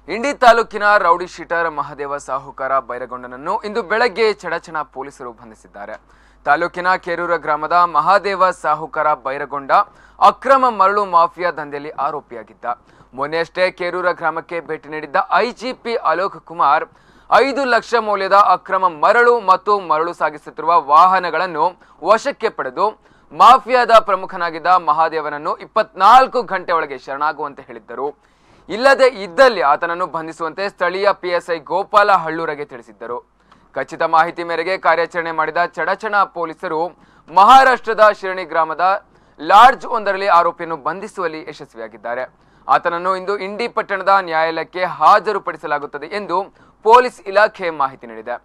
ಇಂಡಿ ತಾಲೂಕಿನ rowdy sheeter Mahadeva ಸಾಹುಕಾರ ಬೈರಗೊಂಡನನ್ನು ಇಂದು ಬೆಳಗ್ಗೆ ಚಡಚಣ ಪೊಲೀಸರು ಬಂಧಿಸಿದ್ದಾರೆ ತಾಲೂಕಿನ ಕೇರೂರ ಗ್ರಾಮದ ಮಹಾದೇವ ಸಾಹುಕಾರ ಬೈರಗೊಂಡ ಅಕ್ರಮ ಮರಳು ಮಾಫಿಯಾ ದಂಧೆಯಲ್ಲಿ ಆರೋಪಿಯಾಗಿದ್ದ ಮೊನ್ನೆಯಷ್ಟೇ ಕೇರೂರ ಗ್ರಾಮಕ್ಕೆ ಭೇಟಿ ನೀಡಿದ್ದ ಐಜಿಪಿ ಅಲೋಕ್ ಕುಮಾರ್ ಐದು ಲಕ್ಷ ಮೌಲ್ಯದ ಅಕ್ರಮ ಮರಳು ಮತ್ತು ಮರಳು ಸಾಗಿಸುತ್ತಿರುವ ವಾಹನಗಳನ್ನು ವಶಕ್ಕೆ ಪಡೆದು ಮಾಫಿಯಾದ ಪ್ರಮುಖನಾಗಿದ್ದ ಮಹಾದೇವನನ್ನು ಇಪ್ಪತ್ನಾಲ್ಕು ಗಂಟೆ ಒಳಗೆ ಶರಣಾಗುವಂತೆ ಹೇಳಿದ್ದರು ಇಲ್ಲದೆ ಇದ್ದಲ್ಲಿ ಆತನನ್ನು ಬಂಧಿಸುವಂತೆ ಸ್ಥಳೀಯ ಪಿಎಸ್ಐ ಗೋಪಾಲ ಹಳ್ಳೂರಗೆ ತಿಳಿಸಿದ್ದರು ಖಚಿತ ಮಾಹಿತಿ ಮೇರೆಗೆ ಕಾರ್ಯಾಚರಣೆ ಮಾಡಿದ ಚಡಚಣ ಪೊಲೀಸರು ಮಹಾರಾಷ್ಟ್ರದ ಶಿರಣಿ ಗ್ರಾಮದ ಲಾಡ್ಜ್ ಒಂದರಲ್ಲಿ ಆರೋಪಿಯನ್ನು ಬಂಧಿಸುವಲ್ಲಿ ಯಶಸ್ವಿಯಾಗಿದ್ದಾರೆ ಆತನನ್ನು ಇಂದು ಇಂಡಿ ಪಟ್ಟಣದ ನ್ಯಾಯಾಲಯಕ್ಕೆ ಹಾಜರುಪಡಿಸಲಾಗುತ್ತದೆ ಎಂದು ಪೊಲೀಸ್ ಇಲಾಖೆ ಮಾಹಿತಿ ನೀಡಿದೆ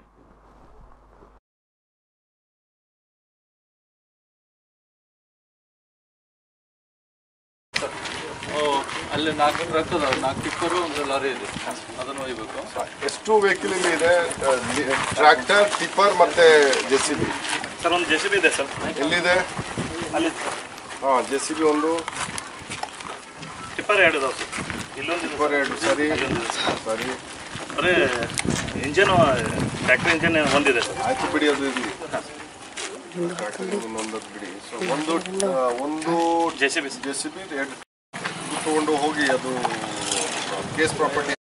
ಓ, ಅಲ್ಲಿ ನಾಲ್ಕು ಟ್ರಕ್ ಅದಾವೆ ನಾಲ್ಕು ಟಿಪ್ಪರು ಒಂದು ಲಾರಿ ಇದೆ ಅದನ್ನು ಒಯ್ಬೇಕು ಎಷ್ಟು ವೆಹಿಕಲ್ ಇಲ್ಲಿ ಇದೆ ಟ್ರ್ಯಾಕ್ಟರ್ ಟಿಪ್ಪರ್ ಮತ್ತೆ ಜೆ ಸಿ ಬಿ ಸರ್ ಒಂದು ಜೆ ಸಿ ಬಿ ಇದೆ ಸರ್ ಎಲ್ಲಿದೆ ಅಲ್ಲಿ ಹಾಂ ಜೆ ಸಿ ಬಿ ಒಂದು ಟಿಪ್ಪರ್ ಎರಡು ಇದಾವೆ ಸರ್ ಇಲ್ಲೊಂದು ಇದೆ ಟಿಪ್ಪರ್ ಎರಡು ಸರಿ ಸರಿ ಬರೀ ಇಂಜನು ಟ್ಯಾಕ್ಟ್ರಿ ಇಂಜನ್ ಒಂದಿದೆ ಸರ್ ಆಯ್ತು ಬಿಡಿ ಅದು ಇರಲಿ ಇನ್ನೊಂದು ಬಿಡಿ ಸೊ ಒಂದು ಆ, ಒಂದು J C B J C B ಎರಡು ತಗೊಂಡು ಹೋಗಿ ಅದು ಕೇಸ್ ಪ್ರಾಪರ್ಟಿ